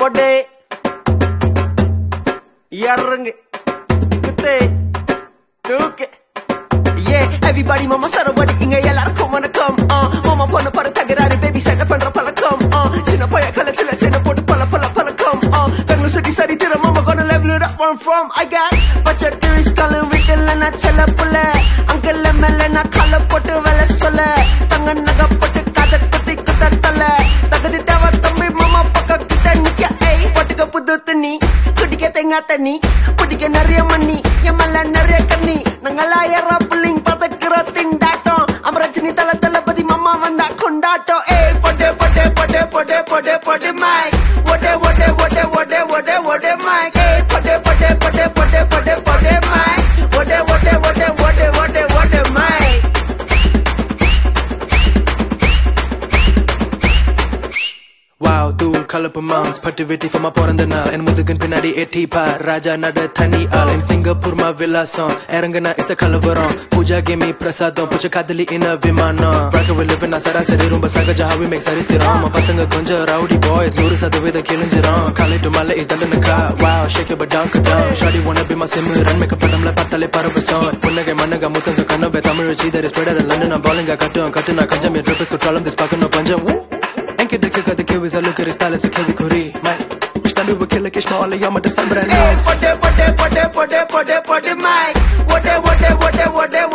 பொடே இறங்கு குத்து தூக்கு ஏ எவிபடி மாமா சரபடி இங்க எல்லாருக்கும் வணக்கம் மாமா பொண்ணு பாரு தகராறு பேபி சண்டை பண்ற பழக்கம் சின்ன பைய கலத்துல சின்ன போட்டு பல பல பழக்கம் பெங்களூர் சிட்டி சரி திற மாமா gonna level it up one from I got பச்சை டூரிஸ்ட் காலம் வீட்டில் நான் செல்ல புள்ள அங்கல்ல மேல நான் கால போட்டு வேலை சொல்ல தங்க நகை போட்டு கதை குத்தி குத்தல தகுதி தேவை தம்பி மாமா பக்கம் கிட்ட நிக்க ஏய் போட்டுக்க புது துணி குடிக்க தேங்காய் தண்ணி குடிக்க நிறைய மண்ணி என் மேல நிறைய கண்ணி நாங்களாயிரம் புள்ளிங் பதக்கிற திண்டாட்டம் அமரஜினி தல தளபதி மாமா வந்தா கொண்டாட்டம் ஏய் பொட்டே பொட்டே பொட்டே பொட்டே பொட்டே பொட்டே மை ஒடே ஒடே ஒடே ஒடே ஒடே ஒடே மை ஏய் பொட்டே பொட்டே பொட்டே பொட்டே பொட்டே பொட்டே மை ஒடே ஒடே ஒடே ஒடே ஒடே ஒடே மை வாவ் தூள் கலப்பு மாம்ஸ் பட்டு வெட்டி ஃபார்மா பிறந்த நாள் என் முதுகின் பின்னாடி எட்டி பார் ராஜா நட தனி ஆள் என் சிங்கப்பூர் மா விலாசம் இறங்குனா இச கலவரம் பூஜா கேமி பிரசாதம் புச்ச காதலி இன விமானம் ராகவில் நான் சராசரி ரொம்ப சகஜ ஹாவி மேக் சரித்திரம் நம்ம பசங்க கொஞ்சம் ரவுடி பாய்ஸ் நூறு சதவீதம் கிழிஞ்சிரும் காலை டு மலை இஸ் தண்டனக்கா wow shake but down down ஷாடி ஒன்ன பி மா சிம்மு ரன் மேக்கப் படம்ல பார்த்தாலே பரவசம் புன்னகை மன்னக முத்தம் கண்ணபே தமிழ் சீதர் ஸ்ட்ரெட் லண்டன் நான் பாலிங்க கட்டும் கட்டுனா கஞ்சம் என் ட்ரிப்பஸ் குற்றாலம் திஸ் பார்க்கணும் பஞ்சம் Anche da che cade che visa look at style se che vi corri mai Stanno per killer che small io ma da sembra ஏய் பொட்டே பொட்டே பொட்டே பொட்டே பொட்டே பொட்டே மை ஒடே ஒடே ஒடே ஒடே